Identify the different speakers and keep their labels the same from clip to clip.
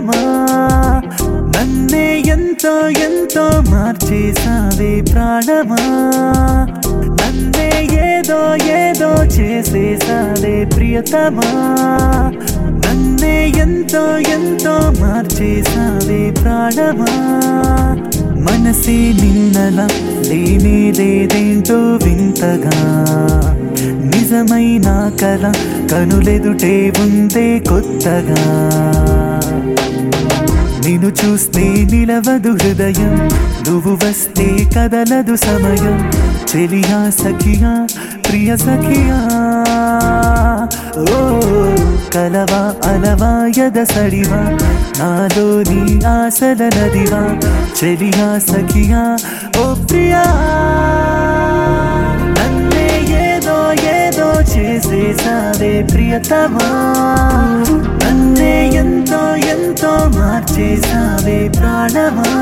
Speaker 1: ప్రియతమా నన్నే ఎంతో ఎంతో మార్చేసావే ప్రాణమా నన్నే ఏదో ఏదో చేసేసావే ప్రియతమా నన్నే ఎంతో ఎంతో మార్చేసావే ప్రాణమా మనసే నిన్నలా లేనేదేదేంటో వింతగా నిజమైన కల కనులెదుటే ఉందే కొత్తగా నిన్ను చూస్తే నిలవదు హృదయం నువ్వు వస్తే కదలదు సమయం చెలియా సఖియా ప్రియ సఖియా ఓ కలవా అలవా యద సడివా నాలో నీ ఆశల నదివా చెలియా సఖియా ఓ ప్రియా నన్నే ఏదో ఏదో చేసేసావే ప్రియతమా నన్నే ఎంతో ఎంతో మార్చేసావే ప్రాణమా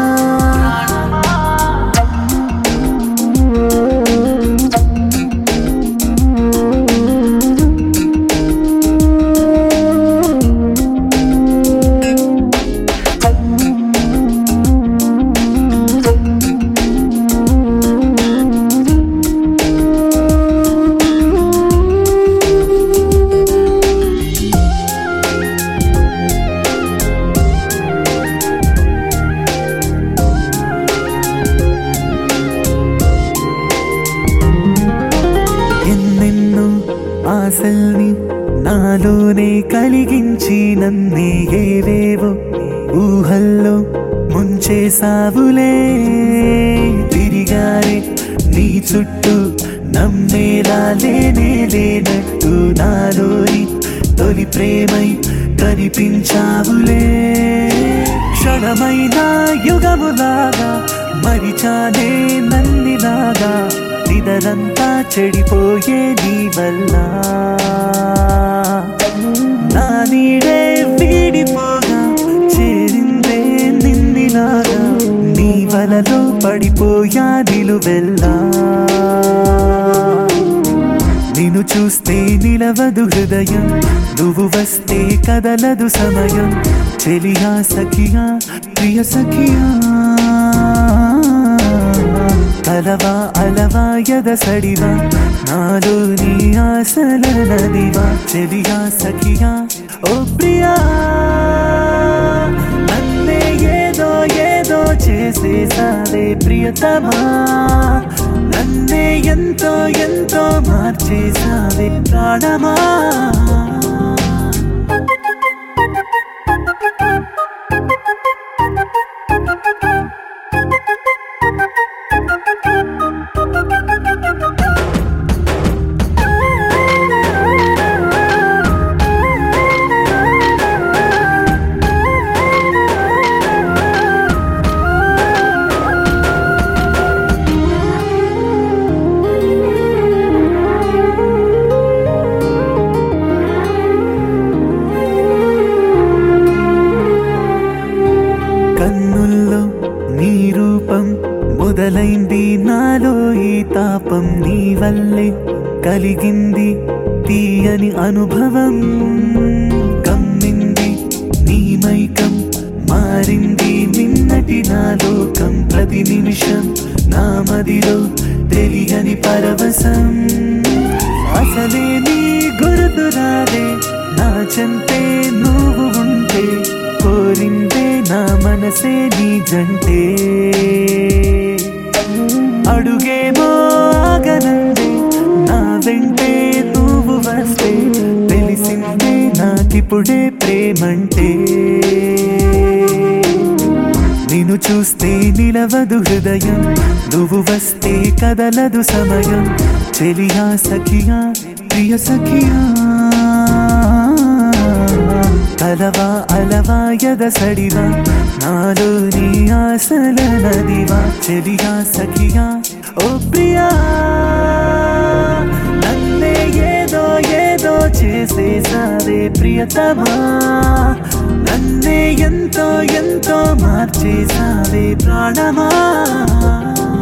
Speaker 1: ఎన్నెన్నో ఆశల్ని నాలోనే కలిగించి నన్నే ఏవేవో ఊహల్లో ముంచేసావులే తిరిగారే నీ చుట్టూ నమ్మేలా లేనే లేనట్టు నాలోని తొలి ప్రేమై కనిపించావులే క్షణమైన యుగములాగా మరిచానే నన్నిలాగా నిదరంతా చెడిపోయే నీ వల్ల నా నీడే వీడిపోగా చేరిందే నిన్నిలాగా నీ వలలో పడిపోయా నిలువెల్లా నిన్ను చూస్తే నిలవదు హృదయం నువ్వు వస్తే కదలదు సమయం చెలియా సఖియా ప్రియ సఖియా కలవా అలవా యద సడివా నాలో నీ ఆశల నదివా చెలియా సఖియా ఓ ప్రియా నన్నే ఏదో ఏదో చేసేసావే ప్రియతమా నన్నే ఎంతో ఎంతో మార్చేసావే ప్రాణమా కన్నుల్లో నీ రూపం మొదలైంది నాలో ఈ తాపం నీ వల్లే కలిగింది తీయని అనుభవం కమ్మింది నీ మైకం మారింది నిన్నటి నా లోకం ప్రతి నిమిషం నా మదిలో తెలియని పరవశం అసలే నీ గుర్తురాలే నా చెంతే నువ్వు ఉంటే కోరిందే నా మనసే నీ జంటే అడుగేమో ఆగనందే నా వెంటే నువ్వు వస్తే తెలిసిందే నాకిప్పుడే ప్రేమంటే నిన్ను చూస్తే నిలవదు హృదయం నువ్వు వస్తే కదలదు సమయం చెలియా సఖియా ప్రియ సఖియా కలవా అలవా యద సడివా నాలో నీ ఆశల నదివా చెలియా సఖియా ఓ ప్రియా నన్నే ఏదో ఏదో చేసేసావే ప్రియతమా నన్నే ఎంతో ఎంతో మార్చేసావే ప్రాణమా